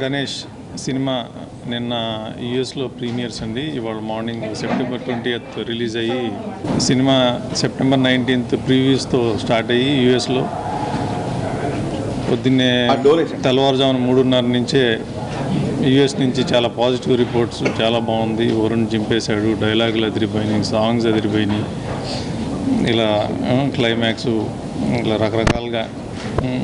Ganesh cinema నిన్న యూఎస్లో premieres అండి ఇవాళ మార్నింగ్ సెప్టెంబర్ ట్వంటీ రిలీజ్ అయ్యి సినిమా సెప్టెంబర్ నైన్టీన్త్ ప్రీవియస్తో స్టార్ట్ అయ్యి యూఎస్లో పొద్దున్నే తెల్లవారుజామున మూడున్నర నుంచే యుఎస్ నుంచి చాలా పాజిటివ్ రిపోర్ట్స్ చాలా బాగుంది వరుణ్ చింపేశాడు డైలాగులు అదిరిపోయినాయి సాంగ్స్ అదిరిపోయినాయి ఇలా క్లైమాక్స్ ఇలా రకరకాలుగా ఉమ్,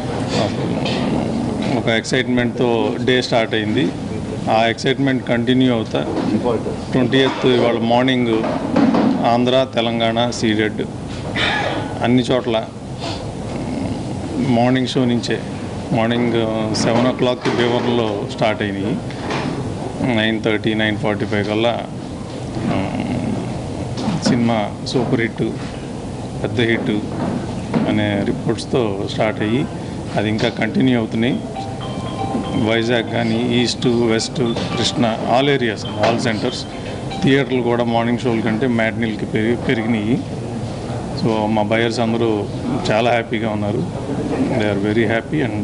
ఒక ఎక్సైట్మెంట్తో డే స్టార్ట్ అయింది ఆ ఎక్సైట్మెంట్ కంటిన్యూ అవుతా ట్వంటీ ఎయిత్ ఇవాళ మార్నింగ్ ఆంధ్ర తెలంగాణ సీడెడ్ అన్ని చోట్ల మార్నింగ్ షో నుంచే మార్నింగ్ సెవెన్ ఓ క్లాక్ బీవర్లో స్టార్ట్ అయినాయి nine thirty nine forty five కల్లా ఆ, సినిమా సూపర్ హిట్ పెద్ద హిట్ అనే రిపోర్ట్స్తో స్టార్ట్ అయ్యి అది ఇంకా కంటిన్యూ అవుతున్నాయి వైజాగ్ కానీ east west Krishna all areas all centres థియేటర్లు కూడా మార్నింగ్ షోల కంటే మ్యాట్నీలకి పెరిగి పెరిగినాయి సో మా బయర్స్ అందరూ చాలా హ్యాపీగా ఉన్నారు they are very happy and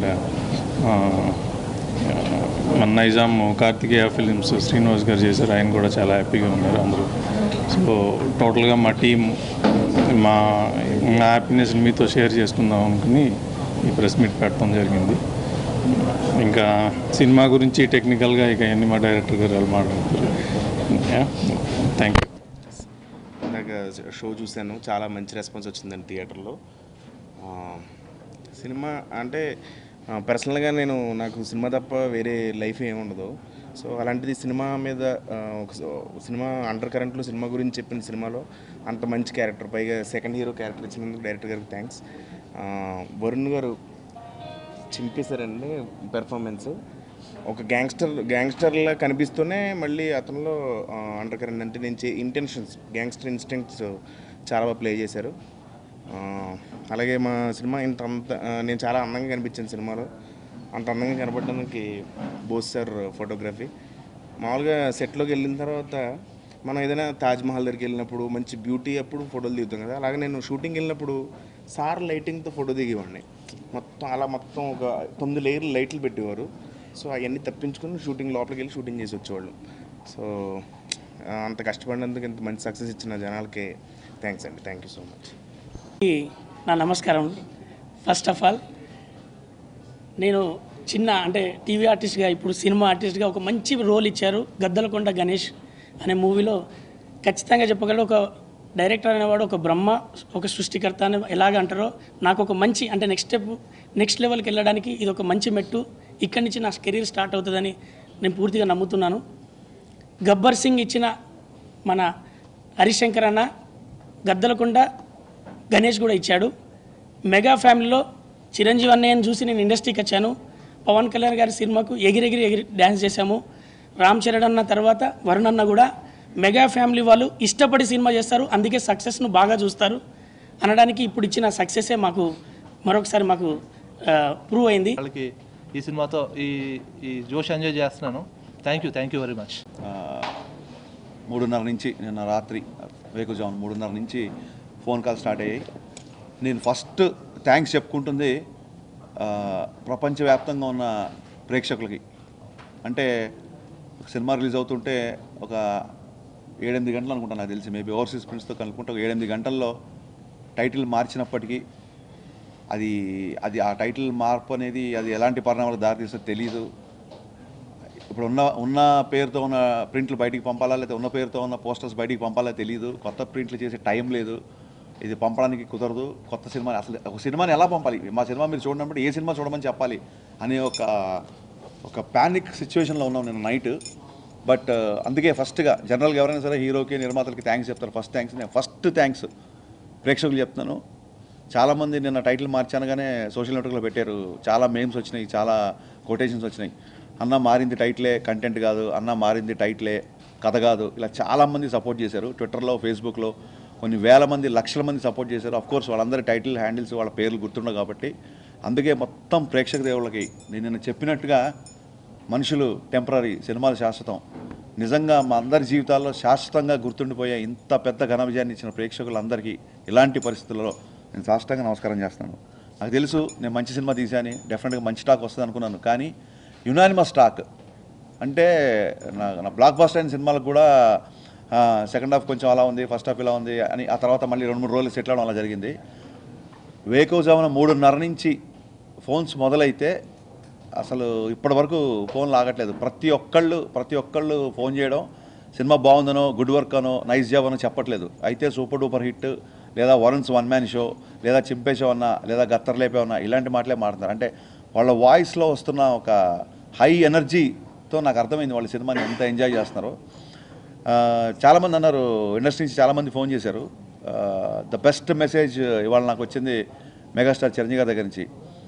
మన నైజాం కార్తికేయ ఫిలిమ్స్ శ్రీనివాస్ గారు చేశారు ఆయన కూడా చాలా హ్యాపీగా ఉన్నారు అందరూ సో టోటల్గా మా టీం మా మా హ్యాపీనెస్ మీతో షేర్ చేసుకుందాం అనుకుని ఈ ప్రెస్ మీట్ పెట్టడం జరిగింది ఇంకా సినిమా గురించి టెక్నికల్గా ఇక అన్ని మా డైరెక్టర్ గారు వాళ్ళు మాట్లాడతారు థ్యాంక్ యూ ఇందాక షో చూశాను చాలా మంచి రెస్పాన్స్ వచ్చిందండి థియేటర్లో ఆ, సినిమా అంటే ఆ, పర్సనల్గా నేను నాకు సినిమా తప్ప వేరే లైఫ్ ఏమి ఉండదు సో అలాంటిది సినిమా మీద ఆ, ఒక ఒక సినిమా అండర్ కరెంట్లో సినిమా గురించి చెప్పిన సినిమాలో అంత మంచి క్యారెక్టర్ పైగా సెకండ్ హీరో క్యారెక్టర్ ఇచ్చినందుకు డైరెక్టర్ గారికి థ్యాంక్స్ వరుణ్ గారు చింపేశారండి పెర్ఫార్మెన్స్ ఒక గ్యాంగ్స్టర్ గ్యాంగ్స్టర్లా కనిపిస్తూనే మళ్ళీ అతనిలో అండర్ కరెంట్ అంటే నేను ఇంటెన్షన్స్ గ్యాంగ్స్టర్ ఇన్స్టింక్ట్స్ చాలా బాగా ప్లే చేశారు ఆ, అలాగే మా సినిమా ఇంత అంత ఆ, నేను చాలా అందంగా కనిపించాను సినిమాలో అంత అందంగా కనపడడానికి బోస్ సార్ ఫోటోగ్రఫీ మామూలుగా సెట్లోకి వెళ్ళిన తర్వాత మనం ఏదైనా తాజ్మహల్ దగ్గరికి వెళ్ళినప్పుడు మంచి బ్యూటీ అప్పుడు ఫోటోలు దిగుతాం కదా అలాగే నేను షూటింగ్ వెళ్ళినప్పుడు సార్ లైటింగ్తో ఫోటో దిగేవాడిని మొత్తం అలా మొత్తం ఒక తొమ్మిది లేయర్లు లైట్లు పెట్టేవారు సో అవన్నీ తప్పించుకొని షూటింగ్ లోపలికి వెళ్ళి షూటింగ్ చేసి వచ్చేవాళ్ళు సో ఆ, అంత కష్టపడినందుకు ఇంత మంచి సక్సెస్ ఇచ్చిన జనాలకి థ్యాంక్స్ అండి థ్యాంక్ యూ సో మచ్ నా నమస్కారం ఫస్ట్ ఆఫ్ ఆల్ నేను చిన్న అంటే టీవీ ఆర్టిస్ట్గా ఇప్పుడు సినిమా ఆర్టిస్ట్గా ఒక మంచి రోల్ ఇచ్చారు గద్దలకొండ గణేష్ అనే మూవీలో ఖచ్చితంగా చెప్పగలడు ఒక డైరెక్టర్ అనేవాడు ఒక బ్రహ్మ ఒక సృష్టికర్త అని ఎలాగ అంటారో నాకు ఒక మంచి అంటే నెక్స్ట్ స్టెప్ నెక్స్ట్ లెవెల్కి వెళ్ళడానికి ఇది ఒక మంచి మెట్టు ఇక్కడి నుంచి నా కెరీర్ స్టార్ట్ అవుతుందని నేను పూర్తిగా నమ్ముతున్నాను గబ్బర్ సింగ్ ఇచ్చిన మన హరిశంకర్ అన్న గద్దలకొండ గణేష్ కూడా ఇచ్చాడు మెగా ఫ్యామిలీలో చిరంజీవి అన్నయ్యని చూసి నేను ఇండస్ట్రీకి వచ్చాను పవన్ కళ్యాణ్ గారి సినిమాకు ఎగిరెగిరి ఎగిరి డ్యాన్స్ చేశాము రామ్ చరణ్ అన్న తర్వాత వరుణ్ అన్న కూడా మెగా ఫ్యామిలీ వాళ్ళు ఇష్టపడి సినిమా చేస్తారు అందుకే సక్సెస్ను బాగా చూస్తారు అనడానికి ఇప్పుడు ఇచ్చిన సక్సెసే మాకు మరొకసారి మాకు ప్రూవ్ అయింది వాళ్ళకి ఈ సినిమాతో ఈ ఈ జోష్ ఎంజాయ్ చేస్తున్నాను thank you thank you very much ఆ, మూడున్నర నుంచి నిన్న రాత్రి వేకుజామున మూడున్నర నుంచి ఫోన్ కాల్ స్టార్ట్ అయ్యాయి నేను ఫస్ట్ థ్యాంక్స్ చెప్పుకుంటుంది ఆ, ప్రపంచవ్యాప్తంగా ఉన్న ప్రేక్షకులకి అంటే ఒక సినిమా రిలీజ్ అవుతుంటే ఒక ఏడెనిమిది గంటలు అనుకుంటాను నాకు తెలిసి మేబీ ఓవర్సీస్ ప్రింట్స్తో కనుక్కుంటే ఒక ఏడెనిమిది గంటల్లో టైటిల్ మార్చినప్పటికీ అది అది ఆ టైటిల్ మార్పు అనేది అది ఎలాంటి పరిణామాలకు దారితీస్తుందో తెలియదు ఇప్పుడు ఉన్న ఉన్న పేరుతో ఉన్న ప్రింట్లు బయటికి పంపాలా లేదా ఉన్న పేరుతో ఉన్న పోస్టర్స్ బయటికి పంపాలా తెలియదు కొత్త ప్రింట్లు చేసే టైం లేదు ఇది పంపడానికి కుదరదు కొత్త సినిమా అసలు ఒక సినిమాని ఎలా పంపాలి మా సినిమా మీరు చూడనప్పుడు ఏ సినిమా చూడమని చెప్పాలి అనే ఒక ఒక ప్యానిక్ సిచ్యువేషన్లో ఉన్నాం నేను నైట్ బట్ అందుకే ఫస్ట్గా జనరల్గా ఎవరైనా సరే హీరోకి నిర్మాతలకి థ్యాంక్స్ చెప్తారు ఫస్ట్ థ్యాంక్స్ నేను ఫస్ట్ థ్యాంక్స్ ప్రేక్షకులు చెప్తున్నాను చాలామంది నిన్న టైటిల్ మార్చానగానే సోషల్ నెట్వర్క్లో పెట్టారు చాలా మేమ్స్ వచ్చినాయి చాలా కొటేషన్స్ వచ్చినాయి అన్న మారింది టైటిలే కంటెంట్ కాదు అన్న మారింది టైటిలే కథ కాదు ఇలా చాలామంది సపోర్ట్ చేశారు ట్విట్టర్లో ఫేస్బుక్లో కొన్ని వేల మంది లక్షల మంది సపోర్ట్ చేశారు అఫ్ కోర్స్ వాళ్ళందరి టైటిల్ హ్యాండిల్స్ వాళ్ళ పేర్లు గుర్తుండవు కాబట్టి అందుకే మొత్తం ప్రేక్షక దేవుళ్ళకి నేను నిన్న చెప్పినట్టుగా మనుషులు టెంపరీ సినిమాలు శాశ్వతం నిజంగా మా అందరి జీవితాల్లో శాశ్వతంగా గుర్తుండిపోయే ఇంత పెద్ద ఘన విజయాన్ని ఇచ్చిన ప్రేక్షకులందరికీ ఇలాంటి పరిస్థితుల్లో నేను సాష్టంగా నమస్కారం చేస్తున్నాను నాకు తెలుసు నేను మంచి సినిమా తీశాను డెఫినెట్గా మంచి టాక్ వస్తుంది అనుకున్నాను కానీ యునానిమస్ టాక్ అంటే నా నా బ్లాక్ బాస్టర్ అయిన సినిమాలకు కూడా సెకండ్ హాఫ్ కొంచెం అలా ఉంది ఫస్ట్ హాఫ్ ఇలా ఉంది అని ఆ తర్వాత మళ్ళీ రెండు మూడు రోజులు సెటిల్ అవడం అలా జరిగింది వేకోజామున మూడున్నర నుంచి ఫోన్స్ మొదలైతే అసలు ఇప్పటి వరకు ఫోన్లు ఆగట్లేదు ప్రతి ఒక్కళ్ళు ప్రతి ఒక్కళ్ళు ఫోన్ చేయడం సినిమా బాగుందనో గుడ్ వర్క్ అనో నైస్ జాబ్ అనో చెప్పట్లేదు అయితే సూపర్ డూపర్ హిట్ లేదా వరుణ్స్ వన్ మ్యాన్ షో లేదా చింపే షో అన్నా లేదా గత్తర్ లేపే అన్నా ఇలాంటి మాటలే మాట్లాడతారు అంటే వాళ్ళ వాయిస్లో వస్తున్న ఒక హై ఎనర్జీతో నాకు అర్థమైంది వాళ్ళ సినిమాని ఎంత ఎంజాయ్ చేస్తున్నారో ఆ, చాలామంది అన్నారు ఇండస్ట్రీ నుంచి చాలామంది ఫోన్ చేశారు ద బెస్ట్ మెసేజ్ ఇవాళ నాకు వచ్చింది మెగాస్టార్ చిరంజీవి గారి దగ్గర నుంచి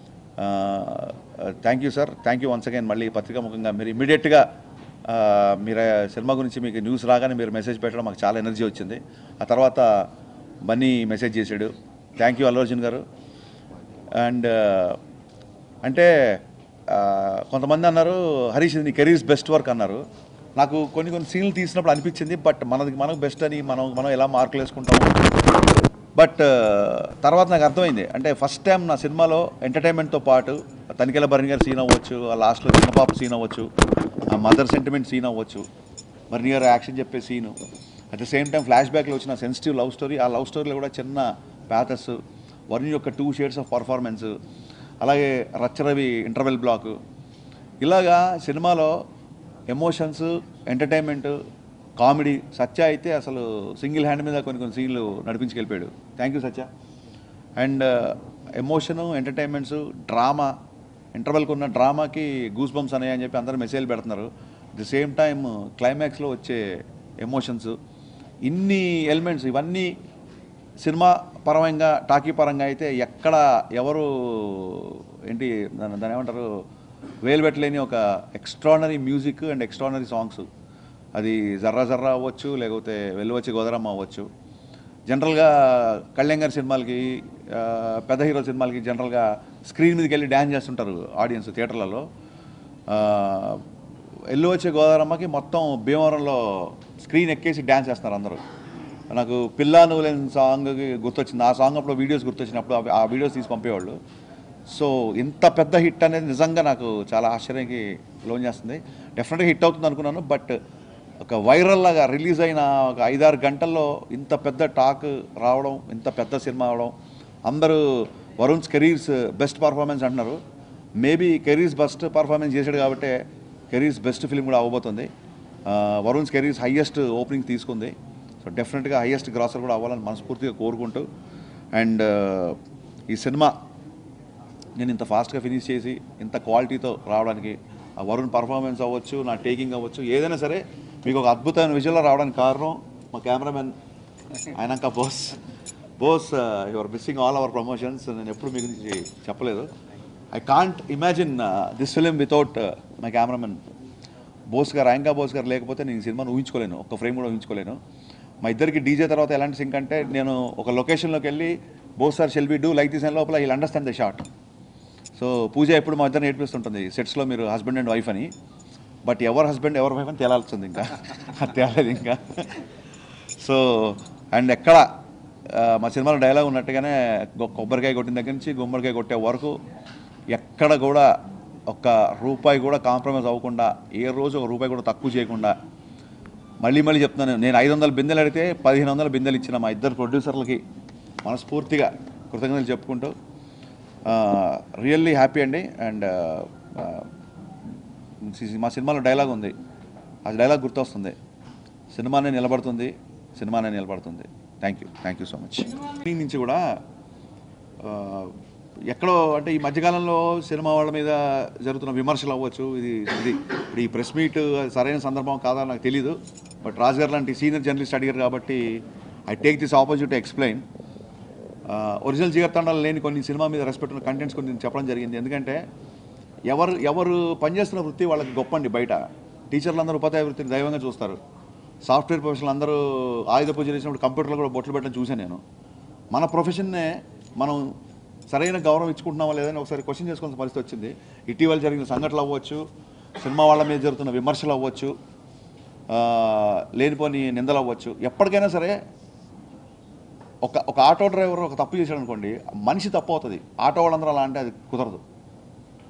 thank you sir thank you once again మళ్ళీ పత్రికా ముఖంగా మీరు ఇమీడియట్గా మీరు ఆ సినిమా గురించి మీకు న్యూస్ రాగానే మీరు మెసేజ్ పెట్టడం మాకు చాలా ఎనర్జీ వచ్చింది ఆ తర్వాత బన్నీ మెసేజ్ చేశాడు థ్యాంక్ యూ అల్లు అర్జున్ గారు అండ్ అంటే ఆ, కొంతమంది అన్నారు హరీష్ ఇది నీ కెరీర్స్ బెస్ట్ వర్క్ అన్నారు నాకు కొన్ని కొన్ని సీన్లు తీసినప్పుడు అనిపించింది బట్ మనది మనకు బెస్ట్ అని మనం మనం ఎలా మార్కులు వేసుకుంటాము బట్ తర్వాత నాకు అర్థమైంది అంటే ఫస్ట్ టైం నా సినిమాలో ఎంటర్టైన్మెంట్తో పాటు తనికెల భరణి గారి సీన్ అవ్వచ్చు ఆ లాస్ట్లో చిన్న పాప సీన్ అవ్వచ్చు ఆ మదర్ సెంటిమెంట్ సీన్ అవ్వచ్చు భరణి గారు యాక్షన్ చెప్పే scene at the same time flash బ్యాక్లో వచ్చిన సెన్సిటివ్ లవ్ స్టోరీ ఆ లవ్ స్టోరీలో కూడా చిన్న ప్యాథస్ వరుణ్ యొక్క టూ షేడ్స్ ఆఫ్ పర్ఫార్మెన్స్ అలాగే రచ్చరవి ఇంటర్వెల్ బ్లాక్ ఇలాగా సినిమాలో ఎమోషన్స్ ఎంటర్టైన్మెంట్ కామెడీ సత్య అయితే అసలు సింగిల్ హ్యాండ్ మీద కొన్ని కొన్ని సీన్లు నడిపించుకెళ్ళిపోయాడు thank you Satya and emotion entertainments drama ఇంటర్వెల్కి ఉన్న డ్రామాకి గూస్ బంప్స్ అనేవి అని చెప్పి అందరూ మెసేజ్లు పెడుతున్నారు ది సేమ్ టైం క్లైమాక్స్లో వచ్చే ఎమోషన్స్ ఇన్ని ఎలిమెంట్స్ ఇవన్నీ సినిమా పరంగా టాకీ పరంగా అయితే ఎక్కడ ఎవరు ఏంటి దాని దాని ఏమంటారు వేలు పెట్టలేని ఒక extraordinary music and extraordinary songs అది జర్రా జర్రా అవ్వచ్చు లేకపోతే వెల్లువచ్చి గోదరమ్మ అవ్వచ్చు జనరల్గా కళ్యాణ్ గారి సినిమాలకి ఆ, పెద్ద హీరో సినిమాలకి జనరల్గా స్క్రీన్ మీదకి వెళ్ళి డ్యాన్స్ చేస్తుంటారు ఆడియన్స్ థియేటర్లలో ఎల్లు వచ్చే గోదావరమ్మకి మొత్తం భీమవరంలో స్క్రీన్ ఎక్కేసి డ్యాన్స్ చేస్తున్నారు అందరూ నాకు పిల్లా నువ్వు లేని సాంగ్కి గుర్తొచ్చింది ఆ సాంగ్ అప్పుడు వీడియోస్ గుర్తొచ్చినప్పుడు అవి- ఆ వీడియోస్ తీసి పంపేవాళ్ళు సో ఇంత పెద్ద హిట్ అనేది నిజంగా నాకు చాలా ఆశ్చర్యానికి లోన్ చేస్తుంది డెఫినెట్గా హిట్ అవుతుంది అనుకున్నాను బట్ ఒక వైరల్ లాగా రిలీజ్ అయిన ఒక ఐదారు గంటల్లో ఇంత పెద్ద టాక్ రావడం ఇంత పెద్ద సినిమా అవడం అందరూ వరుణ్స్ కెరీర్స్ బెస్ట్ పర్ఫార్మెన్స్ అంటున్నారు మేబీ కెరీర్స్ బెస్ట్ పర్ఫార్మెన్స్ చేశాడు కాబట్టి కెరీర్స్ బెస్ట్ ఫిల్మ్ కూడా అవ్వబోతుంది ఆ, వరుణ్స్ కెరీర్స్ హయ్యెస్ట్ ఓపెనింగ్ తీసుకుంది సో డెఫినెట్గా హయ్యెస్ట్ గ్రాసర్ కూడా అవ్వాలని మనస్ఫూర్తిగా కోరుకుంటూ అండ్ ఈ సినిమా నేను ఇంత ఫాస్ట్గా ఫినిష్ చేసి ఇంత క్వాలిటీతో రావడానికి ఆ వరుణ్ పర్ఫార్మెన్స్ అవ్వచ్చు నా టేకింగ్ అవ్వచ్చు ఏదైనా సరే మీకు ఒక అద్భుతమైన విజయంలో రావడానికి కారణం మా కెమెరామెన్ ఆయనక Bose Bose your missing all our promotions నేను ఎప్పుడు మీ గురించి చెప్పలేదు I can't imagine this film without my cameraman Bose గారు యాంకా బోస్ గారు లేకపోతే నేను ఈ సినిమాను ఊహించుకోలేను ఒక్క ఫ్రేమ్ కూడా ఊహించుకోలేను మా ఇద్దరికి డీజే తర్వాత ఎలాంటి సింక్ అంటే నేను ఒక లొకేషన్లోకి వెళ్ళి Bose sir shall be do like this లోపల వీళ్ళు understand the shot so Pooja ఎప్పుడు మా ఇద్దరిని నేర్పిస్తుంటుంది సెట్స్లో మీరు హస్బెండ్ అండ్ వైఫ్ అని బట్ ఎవరు హస్బెండ్ ఎవరు వైఫ్ అని తేలాల్సింది ఇంకా అది తేలేదు ఇంకా సో అండ్ ఎక్కడ ఆ, మా సినిమాలో డైలాగ్ ఉన్నట్టుగానే గొ- కొబ్బరికాయ కొట్టిన దగ్గర నుంచి గుమ్మడికాయ కొట్టే వరకు ఎక్కడ కూడా ఒక్క రూపాయి కూడా కాంప్రమైజ్ అవ్వకుండా ఏ రోజు ఒక రూపాయి కూడా తక్కువ చేయకుండా మళ్ళీ మళ్ళీ చెప్తున్నాను నేను ఐదు వందల బిందెలు అడిగితే పదిహేను వందల బిందెలు ఇచ్చిన మా ఇద్దరు ప్రొడ్యూసర్లకి మనస్ఫూర్తిగా కృతజ్ఞతలు చెప్పుకుంటూ రియల్లీ హ్యాపీ అండి అండ్ మా సినిమాలో డైలాగ్ ఉంది ఆ డైలాగ్ గుర్తొస్తుంది సినిమానే నిలబడుతుంది సినిమానే నిలబడుతుంది thank you thank you so much దీని నుంచి కూడా ఆ, ఎక్కడో అంటే ఈ మధ్యకాలంలో సినిమా వాళ్ళ మీద జరుగుతున్న విమర్శలు అవ్వచ్చు ఇది ఇది ఇప్పుడు ఈ ప్రెస్ మీట్ సరైన సందర్భం కాదా నాకు తెలీదు బట్ రాజు గారు లాంటి సీనియర్ జర్నలిస్ట్ అడిగారు కాబట్టి I take this opportunity explain original జీవితంలో లేని కొన్ని సినిమా మీద రెస్పెక్ట్ ఉన్న కంటెంట్స్ కొన్ని నేను చెప్పడం జరిగింది ఎందుకంటే ఎవరు ఎవరు పనిచేస్తున్న వృత్తి వాళ్ళకి గొప్ప అండి బయట టీచర్లు అందరూ ఉపాధ్యాయ వృత్తిని దైవంగా చూస్తారు సాఫ్ట్వేర్ ప్రొఫెషనల్ అందరూ ఆయుధ పూజ చేసినప్పుడు కంప్యూటర్లో కూడా బొట్లు పెట్టడం చూశాను నేను మన ప్రొఫెషన్నే మనం సరైన గౌరవం ఇచ్చుకుంటున్నామా లేదని ఒకసారి క్వశ్చన్ చేసుకోవాల్సిన పరిస్థితి వచ్చింది ఇటీవల జరిగిన సంఘటనలు అవ్వచ్చు సినిమా వాళ్ళ మీద జరుగుతున్న విమర్శలు అవ్వచ్చు ఆ, లేనిపోని నిందలు అవ్వచ్చు ఎప్పటికైనా సరే ఒక ఒక ఆటో డ్రైవర్ ఒక తప్పు చేశాడు అనుకోండి మనిషి తప్పు అవుతుంది ఆటో వాళ్ళందరూ అలా అంటే అది కుదరదు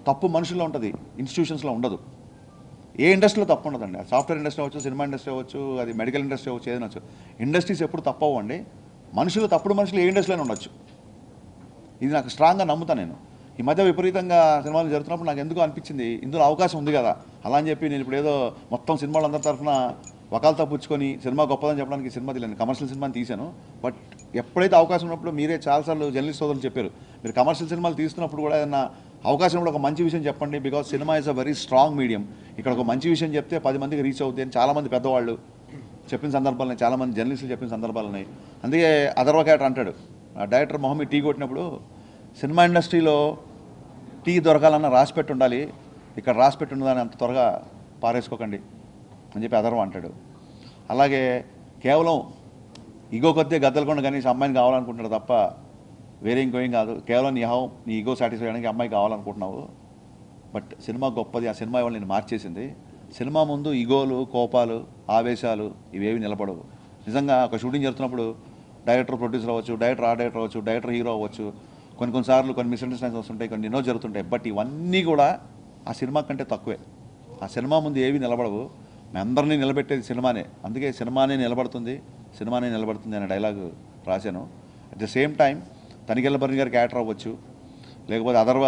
తప్పు మనుషుల్లో ఉంటుంది ఇన్స్టిట్యూషన్స్లో ఉండదు ఏ ఇండస్ట్రీలో తప్పు ఉండదండి అది సాఫ్ట్వేర్ ఇండస్ట్రీ అవ్వచ్చు సినిమా ఇండస్ట్రీ అవ్వచ్చు అది మెడికల్ ఇండస్ట్రీ అవ్వచ్చు ఏదైనా వచ్చు ఇండస్ట్రీస్ ఎప్పుడు తప్పవు అండి మనుషులు తప్పుడు మనుషులు ఏ ఇండస్ట్రీలో ఉండొచ్చు ఇది నాకు స్ట్రాంగ్గా నమ్ముతాను నేను ఈ మధ్య విపరీతంగా సినిమాలు జరుగుతున్నప్పుడు నాకు ఎందుకు అనిపించింది ఇందులో అవకాశం ఉంది కదా అలా అని చెప్పి నేను ఇప్పుడు ఏదో మొత్తం సినిమాలు అందరి తరఫున వకాలతో పుచ్చుకొని సినిమా గొప్పదని చెప్పడానికి సినిమా తెలియదు కమర్షియల్ సినిమాని తీశాను బట్ ఎప్పుడైతే అవకాశం ఉన్నప్పుడు మీరే చాలాసార్లు జర్నలిస్ట్ సోదరులు చెప్పారు మీరు కమర్షియల్ సినిమాలు తీస్తున్నప్పుడు కూడా ఏదన్నా అవకాశం ఉన్నప్పుడు ఒక మంచి విషయం చెప్పండి because cinema is a very strong medium ఇక్కడ ఒక మంచి విషయం చెప్తే పది మందికి రీచ్ అవుతుంది అని చాలామంది పెద్దవాళ్ళు చెప్పిన సందర్భాలు ఉన్నాయి చాలామంది జర్నలిస్టులు చెప్పిన సందర్భాలు ఉన్నాయి అందుకే అదర్వ క్యాటర్ అంటాడు ఆ డైరెక్టర్ మొహమ్మద్ టీ కొట్టినప్పుడు సినిమా ఇండస్ట్రీలో టీ దొరకాలన్న రాసి పెట్టి ఉండాలి ఇక్కడ రాసి పెట్టి ఉన్నదని అంత త్వరగా పారేసుకోకండి అని చెప్పి అదర్వ అంటాడు అలాగే కేవలం ఈగో కొద్దే గద్దలకొండ కనీసం అమ్మాయిని కావాలనుకుంటున్నాడు తప్ప వేరే ఇంకోం కాదు కేవలం నీ హౌ నీ ఈగో సాటిస్ఫై చేయడానికి అమ్మాయి కావాలనుకుంటున్నావు బట్ సినిమా గొప్పది ఆ సినిమా ఇవాళ నేను మార్చేసింది సినిమా ముందు ఇగోలు కోపాలు ఆవేశాలు ఇవేవి నిలబడవు నిజంగా ఒక షూటింగ్ జరుగుతున్నప్పుడు డైరెక్టర్ ప్రొడ్యూసర్ అవ్వచ్చు డైరెక్టర్ ఆ డైరెక్టర్ అవ్వచ్చు డైరెక్టర్ హీరో అవ్వచ్చు కొన్ని కొన్నిసార్లు కొన్ని మిస్అండర్స్టాండింగ్స్ వస్తుంటాయి కొన్ని ఎన్నో జరుగుతుంటాయి బట్ ఇవన్నీ కూడా ఆ సినిమా కంటే తక్కువే ఆ సినిమా ముందు ఏవి నిలబడవు మీ అందరినీ నిలబెట్టేది సినిమానే అందుకే సినిమానే నిలబడుతుంది సినిమానే నిలబడుతుంది అనే డైలాగ్ రాశాను at the same time Tanikella Bharani గారి క్యారెక్టర్ అవ్వచ్చు లేకపోతే అదర్వ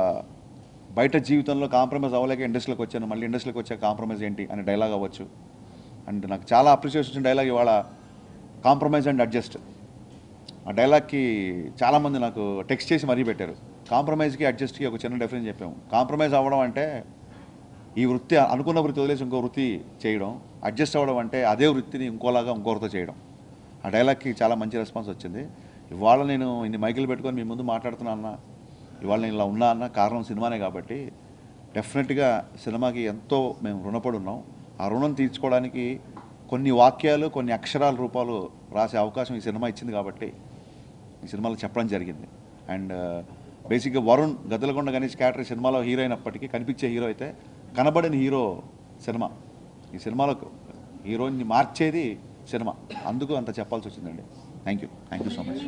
బయట జీవితంలో కాంప్రమైజ్ అవ్వలేక ఇండస్ట్రీలోకి వచ్చాను మళ్ళీ ఇండస్ట్రీలోకి వచ్చాక కాంప్రమైజ్ ఏంటి అనే డైలాగ్ అవ్వచ్చు అండ్ నాకు చాలా అప్రిషియేషన్ వచ్చిన డైలాగ్ ఇవాళ కాంప్రమైజ్ అండ్ అడ్జస్ట్ ఆ డైలాగ్కి చాలామంది నాకు టెక్స్ట్ చేసి మరీ పెట్టారు కాంప్రమైజ్కి అడ్జస్ట్కి ఒక చిన్న డిఫరెన్స్ చెప్పాము కాంప్రమైజ్ అవ్వడం అంటే ఈ వృత్తి అనుకున్న వృత్తి వదిలేసి ఇంకో వృత్తి చేయడం అడ్జస్ట్ అవ్వడం అంటే అదే వృత్తిని ఇంకోలాగా ఇంకొకరితో చేయడం ఆ డైలాగ్కి చాలా మంచి రెస్పాన్స్ వచ్చింది ఇవాళ నేను ఇన్ని మైకులు పెట్టుకొని మీ ముందు మాట్లాడుతున్నా అన్న ఇవాళ నేను ఇలా ఉన్నా అన్న కారణం సినిమానే కాబట్టి డెఫినెట్గా సినిమాకి ఎంతో మేము రుణపడి ఉన్నాం ఆ రుణం తీర్చుకోవడానికి కొన్ని వాక్యాలు కొన్ని అక్షరాల రూపాలు రాసే అవకాశం ఈ సినిమా ఇచ్చింది కాబట్టి ఈ సినిమాలో చెప్పడం జరిగింది అండ్ బేసిక్గా వరుణ్ గద్దలకొండ గణేష్ క్యారెక్టర్ ఈ సినిమాలో హీరో అయినప్పటికీ కనిపించే హీరో అయితే కనబడిన హీరో సినిమా ఈ సినిమాలో హీరోయిన్ని మార్చేది సినిమా అందుకు అంత చెప్పాల్సి వచ్చిందండి thank you thank you so much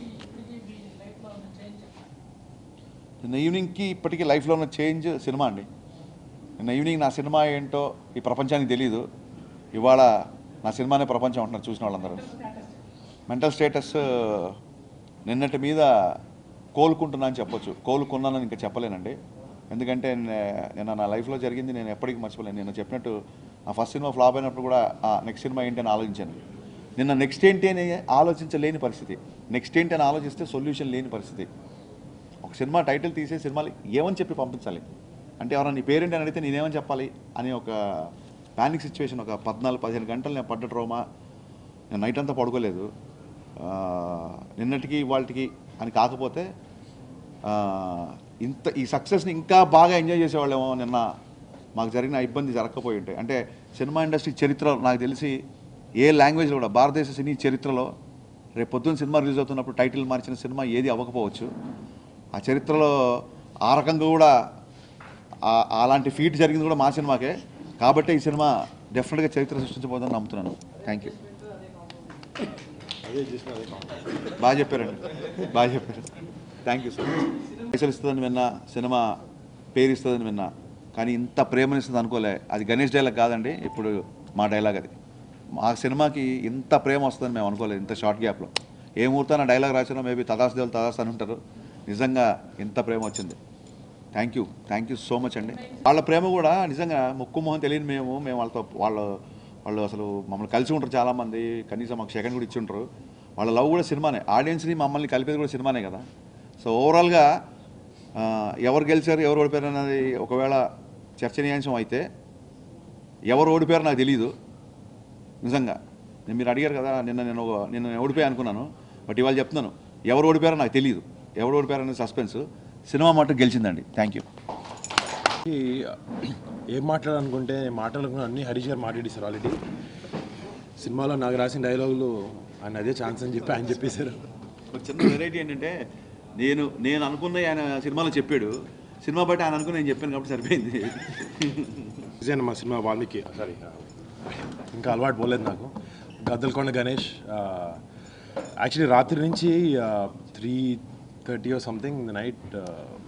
నిన్న ఈవినింగ్కి ఇప్పటికీ లైఫ్లో ఉన్న చేంజ్ సినిమా అండి నిన్న ఈవినింగ్ నా సినిమా ఏంటో ఈ ప్రపంచానికి తెలియదు ఇవాళ నా సినిమానే ప్రపంచం అంటున్నారు చూసిన వాళ్ళందరూ మెంటల్ స్టేటస్ నిన్నటి మీద కోలుకుంటున్నా అని చెప్పొచ్చు కోలుకున్నానని ఇంకా చెప్పలేనండి ఎందుకంటే నే- నిన్న నా లైఫ్లో జరిగింది నేను ఎప్పటికీ మర్చిపోలేను నేను చెప్పినట్టు ఆ ఫస్ట్ సినిమా ఫ్లాప్ అయినప్పుడు కూడా ఆ నెక్స్ట్ సినిమా ఏంటి అని ఆలోచించాను నిన్న నెక్స్ట్ ఏంటి అని ఆలోచించలేని పరిస్థితి నెక్స్ట్ ఏంటి అని ఆలోచిస్తే సొల్యూషన్ లేని పరిస్థితి ఒక సినిమా టైటిల్ తీసే సినిమాలు ఏమని చెప్పి పంపించాలి అంటే ఎవరైనా నీ పేరెంట్ అని అడిగితే నేనేమని చెప్పాలి అని ఒక ప్యానిక్ సిచ్యువేషన్ ఒక పద్నాలుగు పదిహేను గంటలు నేను పడ్డ ట్రోమా నేను నైట్ అంతా పడుకోలేదు ఆ, నిన్నటికి వాళ్ళకి అని కాకపోతే ఆ, ఇంత ఈ సక్సెస్ని ఇంకా బాగా ఎంజాయ్ చేసేవాళ్ళేమో నిన్న మాకు జరిగిన ఇబ్బంది జరగకపోయి ఉంటాయి అంటే సినిమా ఇండస్ట్రీ చరిత్ర నాకు తెలిసి ఏ లాంగ్వేజ్లో కూడా భారతదేశ సినీ చరిత్రలో రేపు పొద్దున్న సినిమా రిలీజ్ అవుతున్నప్పుడు టైటిల్ మార్చిన సినిమా ఏది అవ్వకపోవచ్చు ఆ చరిత్రలో ఆ రకంగా కూడా ఆ- అలాంటి ఫీట్ జరిగింది కూడా మా సినిమాకే కాబట్టి ఈ సినిమా డెఫినెట్గా చరిత్ర సృష్టించబోతుందని నమ్ముతున్నాను థ్యాంక్ యూ బాగా చెప్పారండి బాగా చెప్పారు థ్యాంక్ యూ సార్ పైసలు ఇస్తుందని విన్నా సినిమా పేరు ఇస్తుందని విన్నా కానీ ఇంత ప్రేమనిస్తుంది అనుకోలే అది గణేష్ డైలాగ్ కాదండి ఇప్పుడు మా డైలాగ్ అది మా సినిమాకి ఇంత ప్రేమ వస్తుందని మేము అనుకోలేదు ఇంత షార్ట్ గ్యాప్లో ఏ ముహూర్తాన డైలాగ్ రాసినా మేబీ తదాస్ దేవులు తదాస్ అని ఉంటారు నిజంగా ఇంత ప్రేమ వచ్చింది thank you thank you so much అండి వాళ్ళ ప్రేమ కూడా నిజంగా ముక్కు మొహం తెలియని మేము మేము వాళ్ళతో వాళ్ళు వాళ్ళు అసలు మమ్మల్ని కలిసి ఉంటారు చాలామంది కనీసం మాకు సెకండ్ కూడా ఇచ్చి ఉంటారు వాళ్ళ లవ్ కూడా సినిమానే ఆడియన్స్ని మమ్మల్ని కలిపేది కూడా సినిమానే కదా సో ఓవరాల్గా ఆ, ఎవరు గెలిచారు ఎవరు ఓడిపోయారు అన్నది ఒకవేళ చర్చనీయాంశం అయితే ఎవరు ఓడిపోయారో నాకు తెలియదు నిజంగా నేను మీరు అడిగారు కదా నిన్న నేను ఒక- నిన్న నేను ఓడిపోయా అనుకున్నాను బట్ ఇవాళ చెప్తున్నాను ఎవరు ఓడిపోయారో నాకు తెలియదు ఎవరు ఓడిపోయారో అనేది సస్పెన్స్ సినిమా మటుకు గెలిచిందండి థ్యాంక్ యూ ఈ ఏం మాట్లాడాలనుకుంటే మాట్లాడుకున్న అన్ని హరీష్ గారు మాట్లాడేశారు ఆల్రెడీ సినిమాలో నాకు రాసిన డైలాగులు ఆయన అదే ఛాన్స్ అని చెప్పి ఆయన చెప్పేశారు ఒక చిన్న వెరైటీ ఏంటంటే నేను నేను అనుకున్న ఆయన సినిమాలో చెప్పాడు సినిమా బట్టి ఆయన అనుకుని నేను చెప్పాను కాబట్టి సరిపోయింది నిజంగా మా సినిమా వాల్మీకి సారీ ఇంకా అలవాటు పోలేదు నాకు గద్దలకొండ గణేష్ యాక్చువల్లీ రాత్రి నుంచి three thirty or something night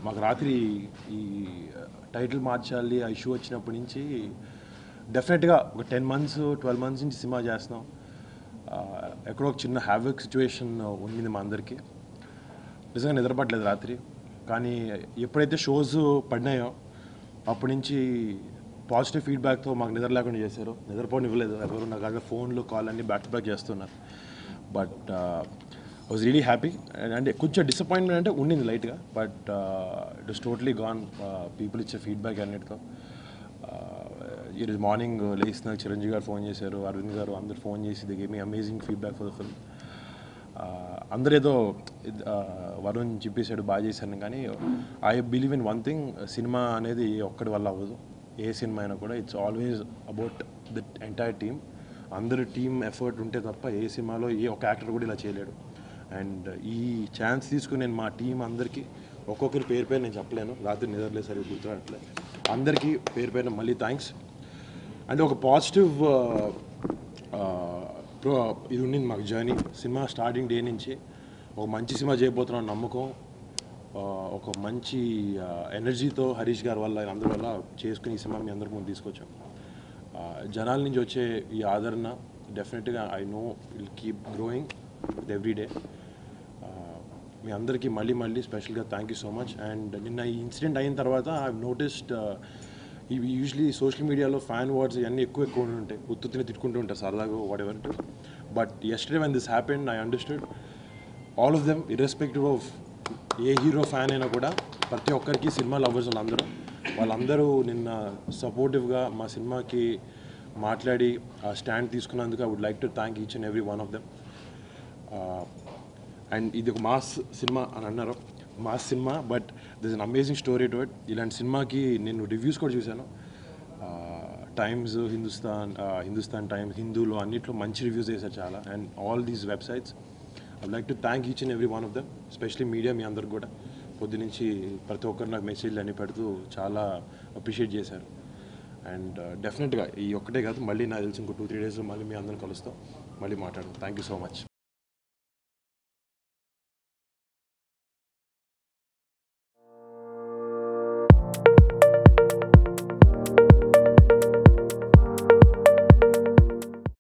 మాకు రాత్రి ఈ టైటిల్ మార్చాలి ఆ ఇష్యూ వచ్చినప్పటి నుంచి డెఫినెట్గా ఒక టెన్ మంత్స్ ట్వెల్వ్ మంత్స్ నుంచి సినిమా చేస్తున్నాం ఆ, ఎక్కడో ఒక చిన్న హ్యావిక్ సిచ్యువేషన్ ఉండింది మా అందరికీ నిజంగా నిద్రపట్టలేదు రాత్రి కానీ ఎప్పుడైతే షోస్ పడినాయో అప్పటి నుంచి పాజిటివ్ ఫీడ్బ్యాక్తో మాకు నిద్ర లేకుండా చేశారు నిద్రపోని ఇవ్వలేదు ఎవరు నాకు కాగా ఫోన్లు కాల్ అన్ని బ్యాక్ టు బ్యాక్ చేస్తున్నారు బట్ వాజ్ రియలీ హ్యాపీ అంటే కొంచెం డిసప్పాయింట్మెంట్ అంటే ఉండింది లైట్గా but it is totally gone people ఇచ్చే ఫీడ్బ్యాక్ అన్నిటితో ఈరోజు మార్నింగ్ లేచిన చిరంజీవి గారు ఫోన్ చేశారు అరవింద్ గారు అందరు ఫోన్ చేసి ది మీ amazing feedback for the film అందరూ ఏదో ఇద్- ఆ, వరుణ్ చెప్పేశాడు బాగా చేశాను కానీ I believe in one thing cinema అనేది ఒక్కడి వల్ల అవ్వదు ఏ సినిమా అయినా కూడా it's always about the entire team అందరు టీమ్ ఎఫర్ట్ ఉంటే తప్ప ఏ సినిమాలో ఏ ఒక యాక్టర్ కూడా ఇలా చేయలేడు అండ్ ఈ ఛాన్స్ తీసుకుని నేను మా టీం అందరికీ ఒక్కొక్కరి పేరు పేరు నేను చెప్పలేను రాత్రి నిద్రలేదు సరిగ్గా గుర్తురాట్లేదు అందరికీ పేరు పేరున మళ్ళీ థ్యాంక్స్ అంటే ఒక పాజిటివ్ ప్రో ఇది ఉండింది మాకు జర్నీ సినిమా స్టార్టింగ్ డే నుంచి ఒక మంచి సినిమా చేయబోతున్నాం నమ్మకం ఆ, ఒక మంచి ఎనర్జీతో హరీష్ గారి వల్ల అందరి వల్ల చేసుకుని ఈ సినిమా మీ అందరి ముందు తీసుకొచ్చాం ఆ, జనాల నుంచి వచ్చే ఈ ఆదరణ డెఫినెట్గా I know will keep growing with every day మీ అందరికీ మళ్ళీ మళ్ళీ స్పెషల్గా thank you so much and నిన్న ఈ ఇన్సిడెంట్ అయిన తర్వాత ఐ నోటిస్డ్ ఇవి యూజువలీ సోషల్ మీడియాలో ఫ్యాన్ వర్డ్స్ ఇవన్నీ ఎక్కువ ఎక్కువ ఉంటాయి ఉత్తుత్తిని తిట్టుకుంటూ ఉంటారు సరదాగా whatever it but yesterday when this happen I understood all of them irrespective of ఏ హీరో ఫ్యాన్ అయినా కూడా ప్రతి ఒక్కరికి సినిమా లవర్స్ వాళ్ళందరూ వాళ్ళందరూ నిన్న సపోర్టివ్గా మా సినిమాకి మాట్లాడి ఆ స్టాండ్ తీసుకున్నందుకు I would like to thank each and every one of them and ఇది ఒక మాస్ సినిమా అని అన్నారు mass cinema but this an amazing story to it ఇలాంటి సినిమాకి నేను రివ్యూస్ కూడా చూశాను టైమ్స్ హిందుస్థాన్ హిందుస్థాన్ టైమ్స్ హిందూలో అన్నిట్లో మంచి రివ్యూస్ చేశారు చాలా and all these websites I like to thank each and every one of them specially media మీ అందరికి కూడా పొద్దు నుంచి ప్రతి ఒక్కరు నాకు మెసేజ్లు అన్ని పెడుతూ చాలా అప్రిషియేట్ చేశారు అండ్ డెఫినెట్గా ఈ ఒక్కటే కాదు మళ్ళీ నాకు తెలిసి ఇంకో టూ త్రీ డేస్లో మళ్ళీ మీ అందరిని కలుస్తాం మళ్ళీ మాట్లాడదాం థ్యాంక్ యూ సో మచ్